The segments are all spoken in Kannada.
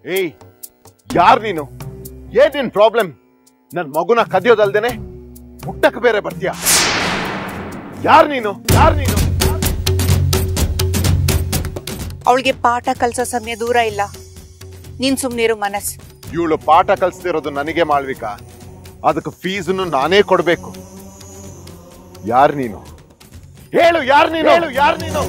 ಏಯ್ ಯಾರ್ ನೀನು ಏನ್ ನಿನ್ ಪ್ರಾಬ್ಲಮ್ ನನ್ ಮಗುನ ಕದಿಯೋದಲ್ದೇನೆ ಮುಟ್ಟಕ್ ಬೇರೆ ಬರ್ತೀಯ ಯಾರ್ ನೀನು ಯಾರ್ ನೀನು ಅವಳಿಗೆ ಪಾಠ ಕಲ್ಸೋ ಸಮಯ ದೂರ ಇಲ್ಲ ನೀನ್ ಸುಮ್ನಿರು ಮನಸ್ ಇವಳು ಪಾಠ ಕಲಿಸ್ತಿರೋದು ನನಗೆ ಮಾಳ್ವಿಕ ಅದಕ್ಕೆ ಫೀಸನ್ನು ನಾನೇ ಕೊಡ್ಬೇಕು ಯಾರ್ ನೀನು ಹೇಳು ಯಾರ್ ನೀನು ಹೇಳು ಯಾರ್ ನೀನು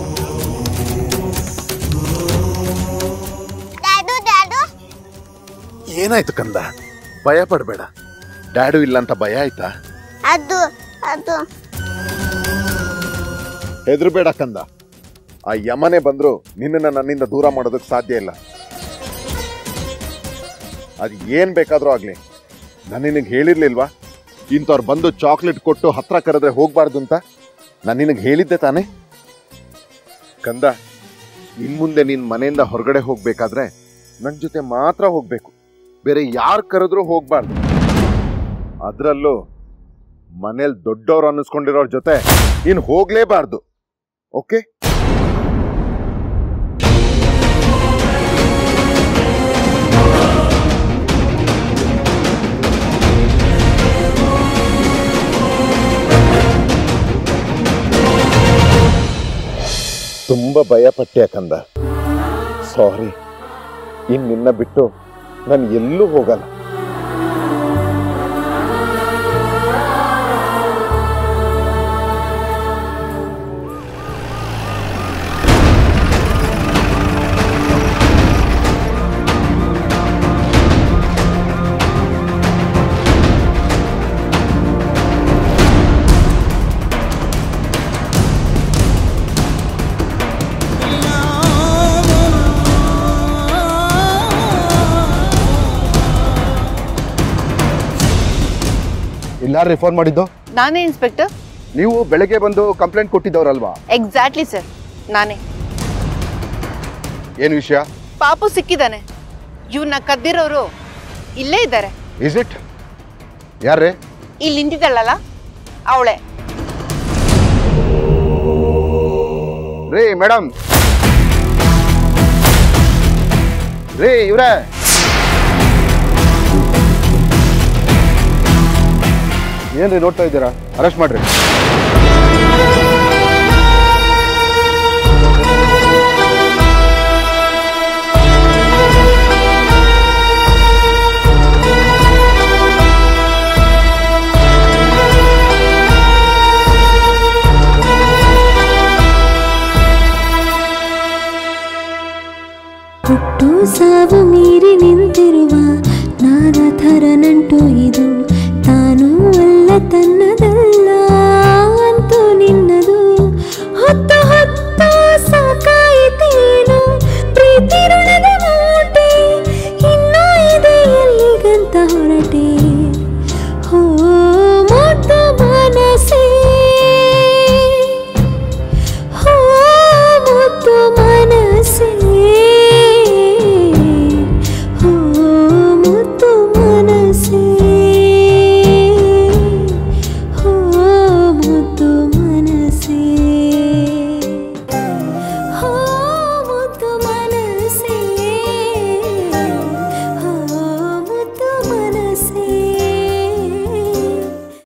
ಡ್ಯಾಡು ಡ್ಯಾಡು ಏನಾಯ್ತು ಕಂದ ಭಯ ಪಡ್ಬೇಡ ಡ್ಯಾಡು ಇಲ್ಲ ಅಂತ ಭಯ ಆಯ್ತಾ ಅದು ಅದು ಹೆದರ್ಬೇಡ ಕಂದ ಆ ಯಮನೆ ಬಂದ್ರು ನಿನ್ನನ್ನ ನನ್ನಿಂದ ದೂರ ಮಾಡೋದಕ್ಕೆ ಸಾಧ್ಯ ಇಲ್ಲ ಅದು ಏನ್ ಬೇಕಾದ್ರೂ ಆಗ್ಲಿ ನಾನು ನಿನಗೆ ಹೇಳಿರ್ಲಿಲ್ವಾ ಇಂಥವ್ರು ಬಂದು ಚಾಕ್ಲೇಟ್ ಕೊಟ್ಟು ಹತ್ರ ಕರೆದ್ರೆ ಹೋಗ್ಬಾರ್ದು ಅಂತ ನಾನು ನಿನಗೆ ಹೇಳಿದ್ದೆ ತಾನೇ ಕಂದ ಇನ್ ಮುಂದೆ ನಿನ್ ಮನೆಯಿಂದ ಹೊರಗಡೆ ಹೋಗ್ಬೇಕಾದ್ರೆ ನನ್ ಜೊತೆ ಮಾತ್ರ ಹೋಗ್ಬೇಕು ಬೇರೆ ಯಾರು ಕರೆದ್ರೂ ಹೋಗ್ಬಾರ್ದು ಅದ್ರಲ್ಲೂ ಮನೇಲಿ ದೊಡ್ಡವ್ರು ಅನ್ನಿಸ್ಕೊಂಡಿರೋರ್ ಜೊತೆ ನೀನ್ ಹೋಗ್ಲೇಬಾರ್ದು ಓಕೆ ತುಂಬಾ ಭಯ ಪಟ್ಟೆ ಕಂದ ಸಾರಿ ಇನ್ ನಿನ್ನ ಬಿಟ್ಟು ನಾನು ಎಲ್ಲೂ ಹೋಗಲ್ಲ ಇಲ್ಲಾರ್ರಿ ಫೋನ್ ಮಾಡಿದ್ದು ನಾನೇ ಇನ್ಸ್ಪೆಕ್ಟರ್ ನೀವು ಬೆಳಗ್ಗೆ ಬಂದು ಕಂಪ್ಲೇಂಟ್ ಕೊಟ್ಟಿದ್ದವ್ರಲ್ವಾ ಎಕ್ಸಾಕ್ಟ್ಲಿ ಸರ್ ನಾನೇ ಏನು ವಿಷಯ ಪಾಪು ಸಿಕ್ಕಿದ್ದಾನೆ ಇವನ್ನ ಕದ್ದಿರೋರು ಇಲ್ಲೇ ಇದ್ದಾರೆ ಇಸ್ ಇಟ್ ಯಾರ್ರಿ ಇಲ್ಲಿ ನಿಂತಿದ್ದಾಳಲ್ಲ ಅವಳೆ ರೀ ಮೇಡಮ್ ರೀ ಇವ್ರೆ ಏನ್ರಿ ನೋಡ್ತಾ ಇದ್ದೀರಾ ಅರೆಸ್ಟ್ ಮಾಡ್ರಿ